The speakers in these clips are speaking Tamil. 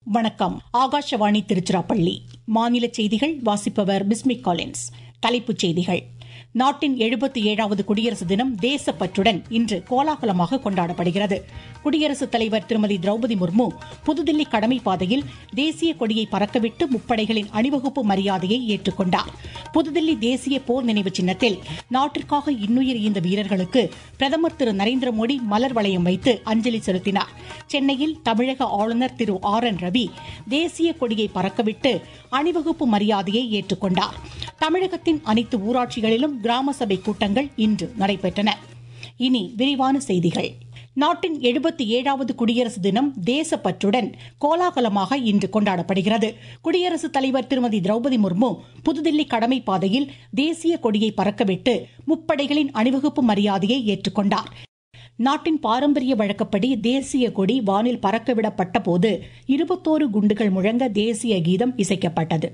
வணக்கம் ஆகாஷவாணி திருச்சிராப்பள்ளி மாநில செய்திகள் வாசிப்பவர் பிஸ்மிக் காலின்ஸ் தலைப்புச் செய்திகள் நாட்டின் எழுபத்தி ஏழாவது குடியரசு தினம் தேசப்பற்றுடன் இன்று கோலாகலமாக கொண்டாடப்படுகிறது குடியரசுத் தலைவர் திருமதி திரௌபதி முர்மு புதுதில்லி கடமை பாதையில் தேசிய கொடியை பறக்கவிட்டு முப்படைகளின் அணிவகுப்பு மரியாதையை ஏற்றுக்கொண்டார் புதுதில்லி தேசிய போர் நினைவு சின்னத்தில் நாட்டிற்காக இன்னுயிர் ஈந்த வீரர்களுக்கு பிரதமர் திரு நரேந்திர மோடி மலர் வளையம் வைத்து அஞ்சலி செலுத்தினார் சென்னையில் தமிழக ஆளுநர் திரு ஆர் என் ரவி தேசிய கொடியை பறக்கவிட்டு அணிவகுப்பு மரியாதையை ஏற்றுக்கொண்டார் தமிழகத்தின் அனைத்து ஊராட்சிகளிலும் கிராம சபை கூட்டங்கள் இன்று நடைபெற்றன இனி விரிவான செய்திகள் நாட்டின் எழுபத்தி ஏழாவது குடியரசு தினம் தேசப்பற்றுடன் கோலாகலமாக இன்று கொண்டாடப்படுகிறது குடியரசுத் தலைவர் திருமதி திரௌபதி முர்மு புதுதில்லி கடமை பாதையில் தேசிய கொடியை பறக்கவிட்டு முப்படைகளின் அணிவகுப்பு மரியாதையை ஏற்றுக்கொண்டார் நாட்டின் பாரம்பரிய வழக்கப்படி தேசிய கொடி வானில் பறக்கவிடப்பட்ட போது இருபத்தோரு குண்டுகள் முழங்க தேசிய கீதம் இசைக்கப்பட்டது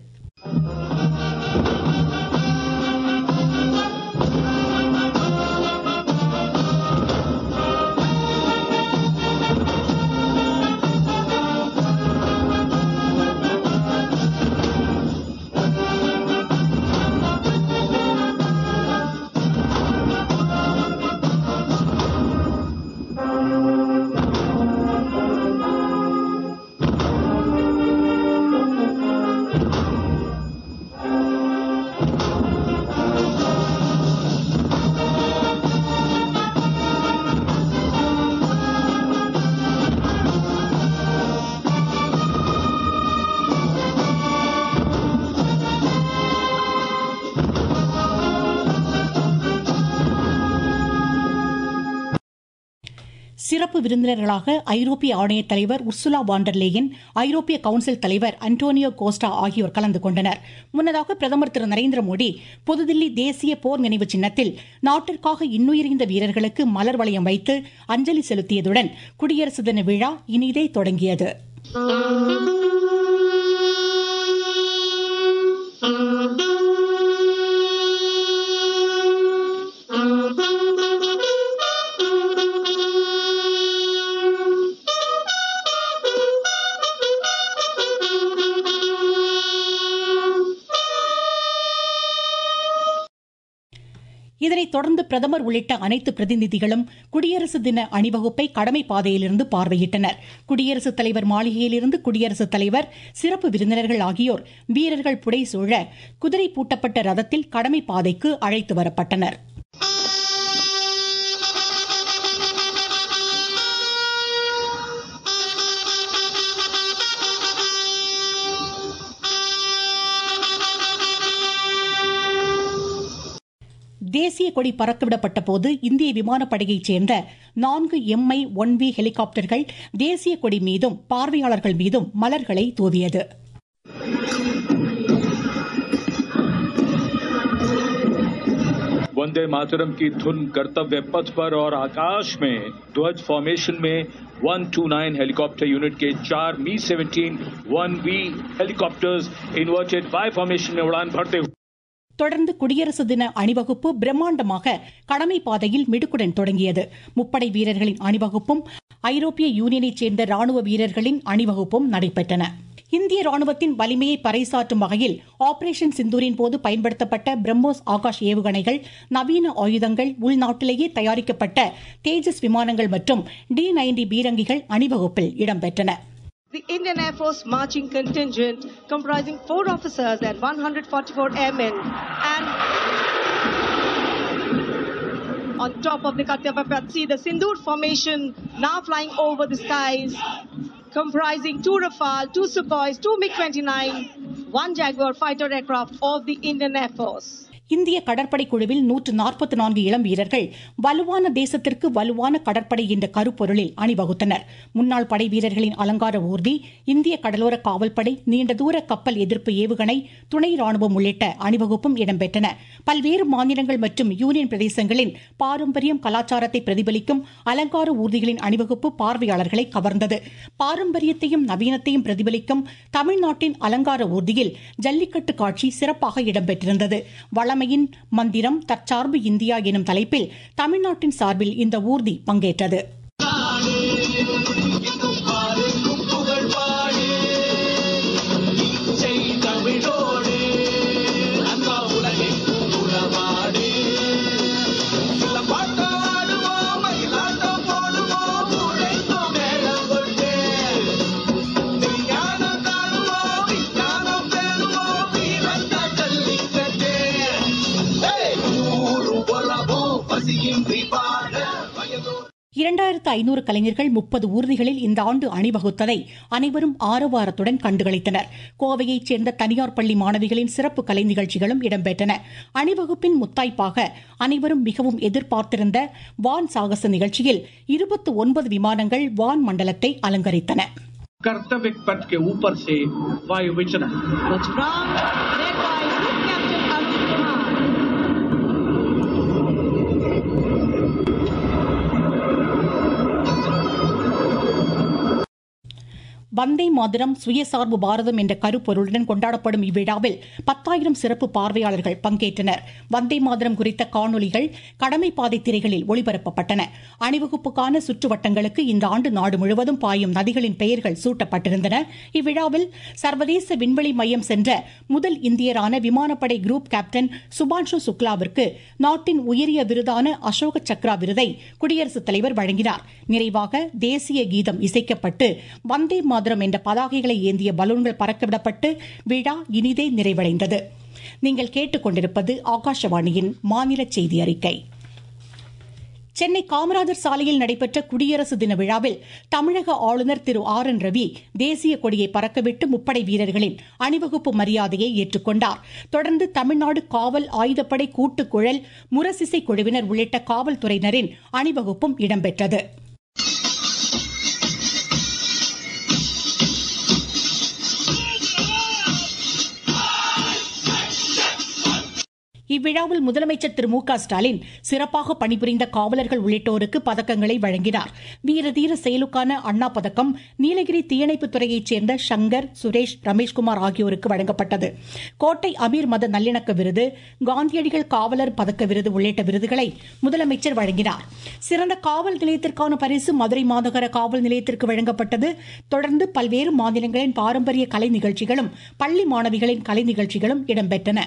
சிறப்பு விருந்தினர்களாக ஐரோப்பிய ஆணைய தலைவர் உர்சுலா வாண்டர்லேயன் ஐரோப்பிய கவுன்சில் தலைவர் அன்டோனியோ கோஸ்டா ஆகியோர் கலந்து கொண்டனர் முன்னதாக பிரதமர் திரு நரேந்திர மோடி புதுதில்லி தேசிய போர் நினைவு சின்னத்தில் நாட்டிற்காக இன்னுயிரிந்த வீரர்களுக்கு மலர் வளையம் வைத்து அஞ்சலி செலுத்தியதுடன் குடியரசு தின விழா இனிதே தொடங்கியது இதனைத் தொடர்ந்து பிரதமர் உள்ளிட்ட அனைத்து பிரதிநிதிகளும் குடியரசு தின அணிவகுப்பை கடமை பாதையிலிருந்து பார்வையிட்டனர் குடியரசுத் தலைவர் மாளிகையிலிருந்து குடியரசுத் தலைவர் சிறப்பு விருந்தினர்கள் ஆகியோர் வீரர்கள் புடைசூழ குதிரை பூட்டப்பட்ட ரதத்தில் கடமை பாதைக்கு அழைத்து வரப்பட்டனர் தேசிய கொடி பறக்கவிடப்பட்ட போது இந்திய விமானப்படையைச் சேர்ந்த நான்கு எம்ஐ ஒன் வி ஹெலிகாப்டர்கள் தேசிய கொடி மீதும் பார்வையாளர்கள் மீதும் மலர்களை தூவியது वंदे मातरम की धुन कर्तव्य पथ पर और आकाश में ध्वज फॉर्मेशन में 129 हेलीकॉप्टर यूनिट के चार Mi 17 one V helicopters inverted Y formation में उड़ान भरते हुए தொடர்ந்து குடியரசு தின அணிவகுப்பு பிரம்மாண்டமாக கடமை பாதையில் மிடுக்குடன் தொடங்கியது முப்படை வீரர்களின் அணிவகுப்பும் ஐரோப்பிய யூனியனைச் சேர்ந்த ராணுவ வீரர்களின் அணிவகுப்பும் நடைபெற்றன இந்திய ராணுவத்தின் வலிமையை பறைசாற்றும் வகையில் ஆபரேஷன் சிந்தூரின் போது பயன்படுத்தப்பட்ட பிரம்மோஸ் ஆகாஷ் ஏவுகணைகள் நவீன ஆயுதங்கள் உள்நாட்டிலேயே தயாரிக்கப்பட்ட தேஜஸ் விமானங்கள் மற்றும் டி நைன்டி பீரங்கிகள் அணிவகுப்பில் இடம்பெற்றன The Indian Air Force marching contingent comprising four officers and 144 airmen and on top of the Katyapa Patsi, the Sindoor formation now flying over the skies comprising two Rafale, two Sukhois, two MiG-29, one Jaguar fighter aircraft of the Indian Air Force. இந்திய கடற்படை குழுவில் நூற்று நாற்பத்தி நான்கு இளம் வீரர்கள் வலுவான தேசத்திற்கு வலுவான கடற்படை என்ற கருப்பொருளில் அணிவகுத்தனர் முன்னாள் படை வீரர்களின் அலங்கார ஊர்தி இந்திய கடலோர காவல்படை நீண்ட தூர கப்பல் எதிர்ப்பு ஏவுகணை துணை ராணுவம் உள்ளிட்ட அணிவகுப்பும் இடம்பெற்றன பல்வேறு மாநிலங்கள் மற்றும் யூனியன் பிரதேசங்களின் பாரம்பரியம் கலாச்சாரத்தை பிரதிபலிக்கும் அலங்கார ஊர்திகளின் அணிவகுப்பு பார்வையாளர்களை கவர்ந்தது பாரம்பரியத்தையும் நவீனத்தையும் பிரதிபலிக்கும் தமிழ்நாட்டின் அலங்கார ஊர்தியில் ஜல்லிக்கட்டு காட்சி சிறப்பாக இடம்பெற்றிருந்தது வளமையின் மந்திரம் தற்சார்பு இந்தியா எனும் தலைப்பில் தமிழ்நாட்டின் சார்பில் இந்த ஊர்தி பங்கேற்றது இரண்டாயிரத்து ஐநூறு கலைஞர்கள் முப்பது ஊர்திகளில் இந்த ஆண்டு அணிவகுத்ததை அனைவரும் ஆரவாரத்துடன் கண்டுகளித்தனர் கோவையைச் சேர்ந்த தனியார் பள்ளி மாணவிகளின் சிறப்பு கலை நிகழ்ச்சிகளும் இடம்பெற்றன அணிவகுப்பின் முத்தாய்ப்பாக அனைவரும் மிகவும் எதிர்பார்த்திருந்த வான் சாகச நிகழ்ச்சியில் இருபத்து ஒன்பது விமானங்கள் வான் மண்டலத்தை அலங்கரித்தன कर्तव्य पथ के ऊपर से वायु विचरण Coach Brown, led by Group Captain Arun Kumar. வந்தே மாதிரம் சுயசார்பு பாரதம் என்ற கருப்பொருளுடன் கொண்டாடப்படும் இவ்விழாவில் பத்தாயிரம் சிறப்பு பார்வையாளர்கள் பங்கேற்றனர் வந்தே மாதிரம் குறித்த காணொலிகள் கடமை பாதை திரைகளில் ஒளிபரப்பப்பட்டன அணிவகுப்புக்கான சுற்றுவட்டங்களுக்கு இந்த ஆண்டு நாடு முழுவதும் பாயும் நதிகளின் பெயர்கள் சூட்டப்பட்டிருந்தன இவ்விழாவில் சர்வதேச விண்வெளி மையம் சென்ற முதல் இந்தியரான விமானப்படை குரூப் கேப்டன் சுபான்ஷு சுக்லாவிற்கு நாட்டின் உயரிய விருதான அசோக சக்ரா விருதை குடியரசுத் தலைவர் வழங்கினார் நிறைவாக தேசிய கீதம் இசைக்கப்பட்டு வந்தே மாதிரம் என்ற பதாகைகளை ஏந்திய பலூன்கள் பறக்கவிடப்பட்டு விழா இனிதே நிறைவடைந்தது நீங்கள் கேட்டுக்கொண்டிருப்பது ஆகாஷவாணியின் மாநில செய்தி அறிக்கை சென்னை காமராஜர் சாலையில் நடைபெற்ற குடியரசு தின விழாவில் தமிழக ஆளுநர் திரு ஆர் என் ரவி தேசிய கொடியை பறக்கவிட்டு முப்படை வீரர்களின் அணிவகுப்பு மரியாதையை ஏற்றுக்கொண்டார் தொடர்ந்து தமிழ்நாடு காவல் ஆயுதப்படை கூட்டுக்குழல் முரசிசை குழுவினர் உள்ளிட்ட காவல்துறையினரின் அணிவகுப்பும் இடம்பெற்றது இவ்விழாவில் முதலமைச்சர் திரு மு க ஸ்டாலின் சிறப்பாக பணிபுரிந்த காவலர்கள் உள்ளிட்டோருக்கு பதக்கங்களை வழங்கினார் வீரதீர செயலுக்கான அண்ணா பதக்கம் நீலகிரி தீயணைப்பு துறையைச் சேர்ந்த சங்கர் சுரேஷ் ரமேஷ்குமார் ஆகியோருக்கு வழங்கப்பட்டது கோட்டை அமீர் மத நல்லிணக்க விருது காந்தியடிகள் காவலர் பதக்க விருது உள்ளிட்ட விருதுகளை முதலமைச்சர் வழங்கினார் சிறந்த காவல் நிலையத்திற்கான பரிசு மதுரை மாநகர காவல் நிலையத்திற்கு வழங்கப்பட்டது தொடர்ந்து பல்வேறு மாநிலங்களின் பாரம்பரிய கலை நிகழ்ச்சிகளும் பள்ளி மாணவிகளின் கலை நிகழ்ச்சிகளும் இடம்பெற்றன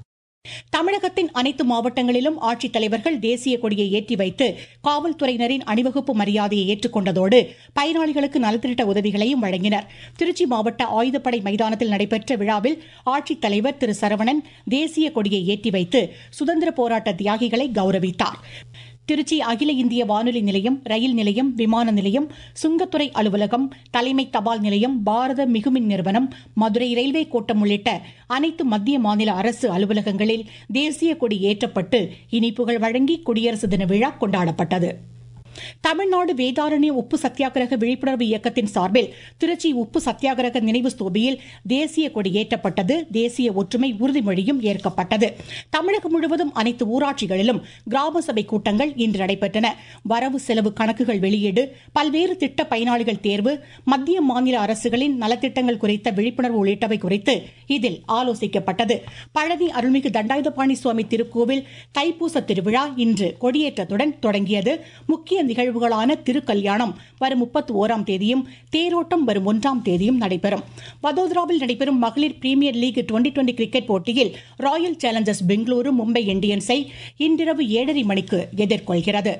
தமிழகத்தின் அனைத்து மாவட்டங்களிலும் ஆட்சித்தலைவர்கள் தேசிய கொடியை ஏற்றி வைத்து காவல்துறையினரின் அணிவகுப்பு மரியாதையை ஏற்றுக்கொண்டதோடு பயனாளிகளுக்கு நலத்திட்ட உதவிகளையும் வழங்கினர் திருச்சி மாவட்ட ஆயுதப்படை மைதானத்தில் நடைபெற்ற விழாவில் ஆட்சித்தலைவர் திரு சரவணன் தேசிய கொடியை ஏற்றி வைத்து சுதந்திர போராட்ட தியாகிகளை கௌரவித்தார் திருச்சி அகில இந்திய வானொலி நிலையம் ரயில் நிலையம் விமான நிலையம் சுங்கத்துறை அலுவலகம் தலைமை தபால் நிலையம் பாரத மிகுமின் நிறுவனம் மதுரை ரயில்வே கோட்டம் உள்ளிட்ட அனைத்து மத்திய மாநில அரசு அலுவலகங்களில் தேசிய கொடி ஏற்றப்பட்டு இனிப்புகள் வழங்கி குடியரசு தின விழா கொண்டாடப்பட்டது தமிழ்நாடு வேதாரண்ய உப்பு சத்தியாகிரக விழிப்புணர்வு இயக்கத்தின் சார்பில் திருச்சி உப்பு சத்தியாகிரக நினைவு ஸ்தூபியில் தேசிய கொடி ஏற்றப்பட்டது தேசிய ஒற்றுமை உறுதிமொழியும் ஏற்கப்பட்டது தமிழகம் முழுவதும் அனைத்து ஊராட்சிகளிலும் கிராம சபை கூட்டங்கள் இன்று நடைபெற்றன வரவு செலவு கணக்குகள் வெளியீடு பல்வேறு திட்ட பயனாளிகள் தேர்வு மத்திய மாநில அரசுகளின் நலத்திட்டங்கள் குறித்த விழிப்புணர்வு உள்ளிட்டவை குறித்து இதில் ஆலோசிக்கப்பட்டது பழனி அருள்மிகு தண்டாயுதபாணி சுவாமி திருக்கோவில் தைப்பூச திருவிழா இன்று கொடியேற்றத்துடன் தொடங்கியது முக்கிய நிகழ்வுகளான திருக்கல்யாணம் வரும் முப்பத்தி ஓராம் தேதியும் தேரோட்டம் வரும் ஒன்றாம் தேதியும் நடைபெறும் வதோதராவில் நடைபெறும் மகளிர் premier league twenty twenty cricket போட்டியில் ராயல் சேலஞ்சர்ஸ் பெங்களூரு மும்பை இந்தியன்ஸை இன்றிரவு ஏழரை மணிக்கு எதிர்கொள்கிறது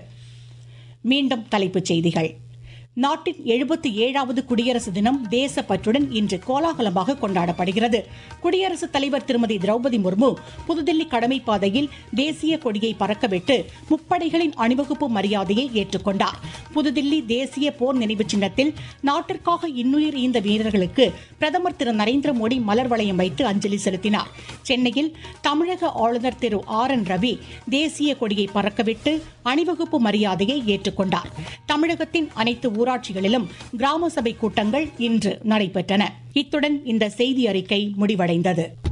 மீண்டும் தலைப்புச் செய்திகள் நாட்டின் எழுபத்தி ஏழாவது குடியரசு தினம் தேசப்பற்றுடன் இன்று கோலாகலமாக கொண்டாடப்படுகிறது குடியரசுத் தலைவர் திருமதி திரௌபதி முர்மு புதுதில்லி கடமை பாதையில் தேசிய கொடியை பறக்கவிட்டு முப்படைகளின் அணிவகுப்பு மரியாதையை ஏற்றுக்கொண்டார் புதுதில்லி தேசிய போர் நினைவு சின்னத்தில் நாட்டிற்காக இன்னுயிர் ஈந்த வீரர்களுக்கு பிரதமர் திரு நரேந்திர மோடி மலர் வளையம் வைத்து அஞ்சலி செலுத்தினார் சென்னையில் தமிழக ஆளுநர் திரு ஆர் என் ரவி தேசிய கொடியை பறக்கவிட்டு அணிவகுப்பு மரியாதையை ஏற்றுக்கொண்டார் தமிழகத்தின் அனைத்து ஊராட்சிகளிலும் கிராம சபை கூட்டங்கள் இன்று நடைபெற்றன இத்துடன் இந்த செய்தி அறிக்கை முடிவடைந்தது